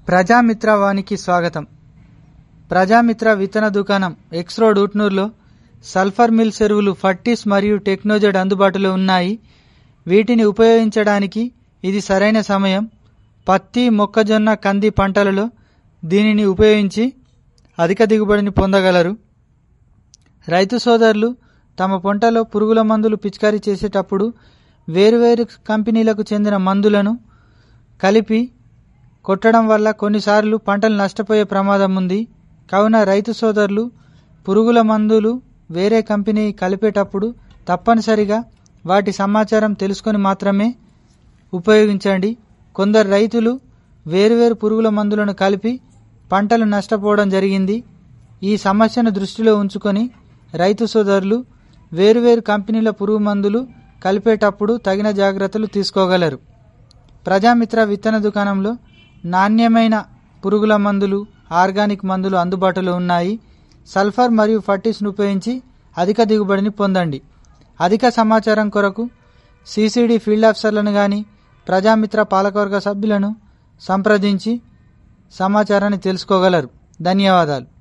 ప్రజామిత్ర వానికి స్వాగతం ప్రజామిత్ర విత్తన దుకాణం ఎక్స్ రోడ్ ఉట్నూరులో సల్ఫర్ మిల్ ఎరువులు ఫర్టిస్ మరియు టెక్నోజెడ్ అందుబాటులో ఉన్నాయి వీటిని ఉపయోగించడానికి ఇది సరైన సమయం పత్తి మొక్కజొన్న కంది పంటలలో దీనిని ఉపయోగించి అధిక దిగుబడిని పొందగలరు రైతు సోదరులు తమ పంటలో పురుగుల మందులు పిచికారీ చేసేటప్పుడు వేరువేరు కంపెనీలకు చెందిన మందులను కలిపి కొట్టడం వల్ల కొన్నిసార్లు పంటలు నష్టపోయే ప్రమాదం ఉంది కావున రైతు సోదరులు పురుగుల మందులు వేరే కంపెనీ కలిపేటప్పుడు తప్పనిసరిగా వాటి సమాచారం తెలుసుకొని మాత్రమే ఉపయోగించండి కొందరు రైతులు వేరువేరు పురుగుల మందులను కలిపి పంటలు నష్టపోవడం జరిగింది ఈ సమస్యను దృష్టిలో ఉంచుకొని రైతు సోదరులు వేరువేరు కంపెనీల పురుగు మందులు కలిపేటప్పుడు తగిన జాగ్రత్తలు తీసుకోగలరు ప్రజామిత్ర విత్తన దుకాణంలో నాణ్యమైన పురుగుల మందులు ఆర్గానిక్ మందులు అందుబాటులో ఉన్నాయి సల్ఫర్ మరియు ఫర్టిస్ను ఉపయోగించి అధిక దిగుబడిని పొందండి అధిక సమాచారం కొరకు సిసిడి ఫీల్డ్ ఆఫీసర్లను కానీ ప్రజామిత్ర పాలకవర్గ సభ్యులను సంప్రదించి సమాచారాన్ని తెలుసుకోగలరు ధన్యవాదాలు